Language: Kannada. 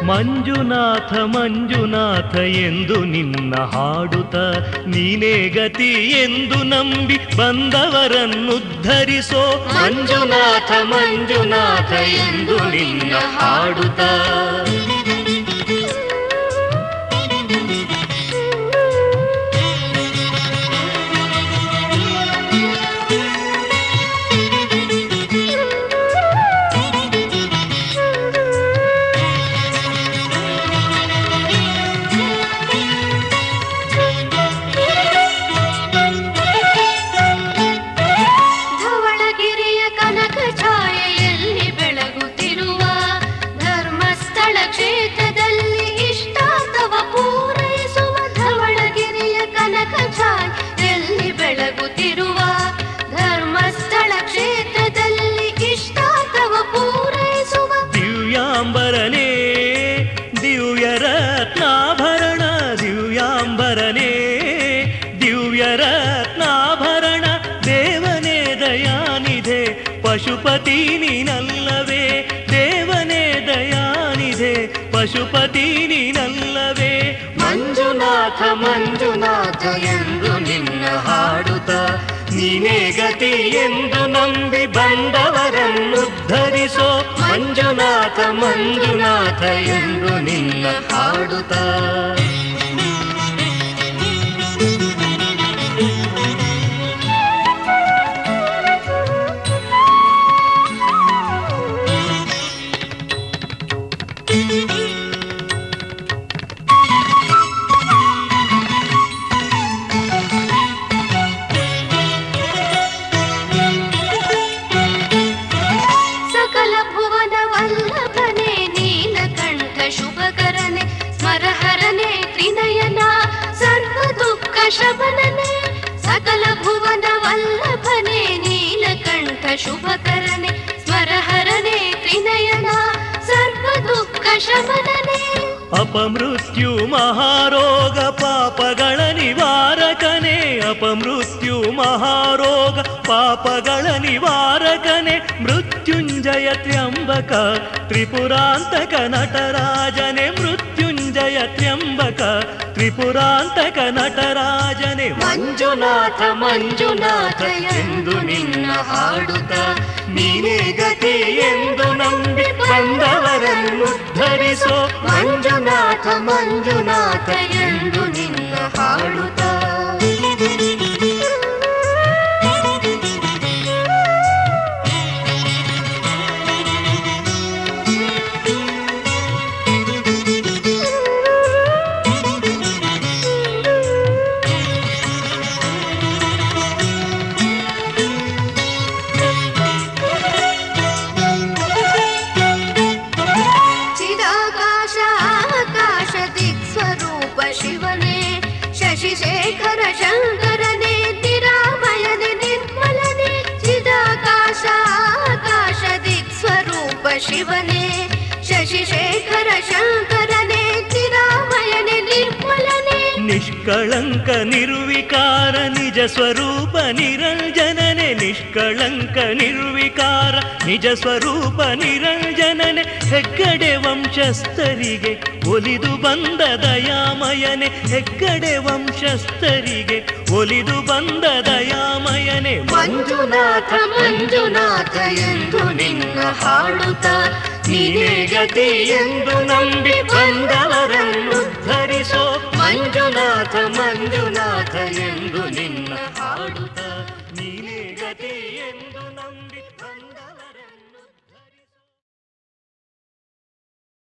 ಮಂಜುನಾಥ ಮಂಜುನಾಥ ಎಂದು ನಿನ್ನ ಹಾಡುತ್ತ ನೀನೇ ಗತಿ ಎಂದು ನಂಬಿ ಬಂದವರನ್ನುದ್ಧರಿಸೋ ಮಂಜುನಾಥ ಮಂಜುನಾಥ ಎಂದು ನಿನ್ನ ಹಾಡುತ್ತ ಧವಳಗಿರಿಯ ಕನಕ ಛಾಯೆಯಲ್ಲಿ ಬೆಳಗುತ್ತಿರುವ ಧರ್ಮಸ್ಥಳ ಕ್ಷೇತ್ರದಲ್ಲಿ ಇಷ್ಟಾರ್ಥವ ಪೂರೈಸುವ ಧವಳಗಿರಿಯ ಕನಕ ಛಾಯೆಯಲ್ಲಿ ಬೆಳಗುತ್ತಿರುವ ಧರ್ಮಸ್ಥಳ ಕ್ಷೇತ್ರದಲ್ಲಿ ಇಷ್ಟಾರ್ಥವ ಪೂರೈಸುವ ದಿವ್ಯಾಂಬರನೇ ದಿವ್ಯ ರತ್ನಾಭರಣ ದಿವ್ಯಾಂಬರನೇ ದಿವ್ಯ ರತ್ನಾಭರಣ ದೇವನೇ ದಯಾನಿಧೆ ಪಶುಪತಿ ನೀನಲ್ಲವೇ ದೇವನೇ ದಯಾನಿಧೆ ಪಶುಪತಿ ನೀನಲ್ಲವೇ ಮಂಜುನಾಥ ಮಂಜುನಾಥ ಎಂದು ನಿನ್ನ ಹಾಡುತ್ತ ನೀನೇ ಗತಿ ಎಂದು ನಂಬಿ ಬಂದವರನ್ನುದ್ಧರಿಸೋ ಮಂಜುನಾಥ ಮಂಜುನಾಥ ಎಂದು ನಿನ್ನ ಹಾಡುತ್ತ ಸಕಲ ಭುವನ ವಲ್ಲಭನೆ ನೀಲಕಂಠ ಶುಭಕರನೆ ಸ್ಮರಹರನೆ ತ್ರಿನಯನ ಸರ್ವ ದುಃಖ ಶಮನನೆ ಸಕಲ ಭುವನ ವಲ್ಲಭನೆ ನೀಲಕಂಠ ಶುಭಕರನೆ ಸ್ಮರಹರನೆ ತ್ರಿನಯನ ಸರ್ವ ದುಃಖ ಶಮನನೆ ಅಪಮೃತ್ಯು ಮಹಾರೋಗ ಪಾಪಗಳ ನಿವಾರಕನೇ ಅಪಮೃತ್ಯು ಮಹಾರೋಗ ಪಾಪಗಳ ನಿವಾರಕನೇ ಮೃತ್ಯುಂಜಯ ತ್ರ್ಯಂಬಕ ತ್ರಿಪುರಾಂತಕ ನಟರಾಜನೆ ಮೃತ್ಯುಂಜಯ ತ್ರ್ಯಂಬಕ ತ್ರಿಪುರಾಂತಕ ನಟರಾಜನೆ ಮಂಜುನಾಥ ಮಂಜುನಾಥ ಎಂದು ನಿನ್ನ ಹಾಡುತ್ತ ನೀನೇ ಗತಿ ಎಂದು ನಂಬಿ ಬಂದವರನ್ನು ಧರಿಸೋ ಮಂಜುನಾಥ ಮಂಜುನಾಥ ಎಂದು ನಿನ್ನ ಹಾಡುತ್ತ ಚಿದಾಕಾಶ ಆಕಾಶ ದಿಕ್ಸ್ವರೂಪ ಶಿವನೇ ಶಶಿಶೇಖರ ಶಂಕರನೇ ತಿರಾಮಯನೆ ನಿರ್ಮಲನೆ ಚಿದಾಕಾಶ ಆಕಾಶ ದಿಕ್ಸ್ವರೂಪ ಶಿವನೇ ಶಶಿಶೇಖರ ಶಂಕರನೇ ತಿರಾಮಯನೆ ನಿರ್ಮಲನೆ ನಿಷ್ಕಳಂಕ ನಿರ್ವಿಕಾರ ನಿಜ ಸ್ವರೂಪ ನಿರಂಜನನೆ ನಿಷ್ಕಳಂಕ ನಿರ್ವಿಕಾರ ನಿಜ ಸ್ವರೂಪ ನಿರಂಜನನೆ ಹೆಗ್ಗಡೆ ವಂಶಸ್ಥರಿಗೆ ಒಲಿದು ಬಂದ ದಯಾಮಯನೆ ಹೆಗ್ಗಡೆ ವಂಶಸ್ಥರಿಗೆ ಒಲಿದು ಬಂದ ದಯಾಮಯನೆ ಮಂಜುನಾಥ ಮಂಜುನಾಥ ಎಂದು ನಿನ್ನ ಹಾಡುತ್ತ ನೀನೇ ಗತಿ ಎಂದು ನಂಬಿ ಬಂದವರನ್ನು ಧರಿಸೋ ಮಂಜುನಾಥ ಮಂಜುನಾಥ ಎಂದು